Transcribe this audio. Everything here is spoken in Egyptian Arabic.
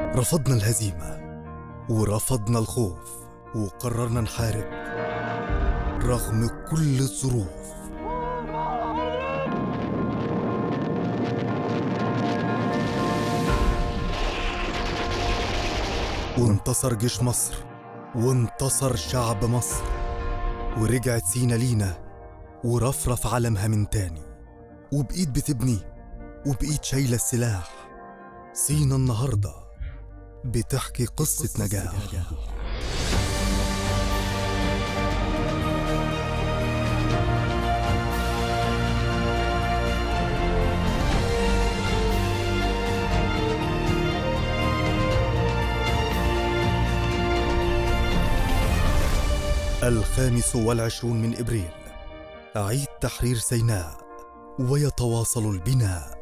رفضنا الهزيمة ورفضنا الخوف وقررنا نحارب رغم كل الظروف وانتصر جيش مصر وانتصر شعب مصر ورجعت سينا لينا ورفرف علمها من تاني وبإيد بتبني وبإيد شايلة السلاح سينا النهاردة بتحكي قصة نجاح الخامس والعشرون من إبريل عيد تحرير سيناء ويتواصل البناء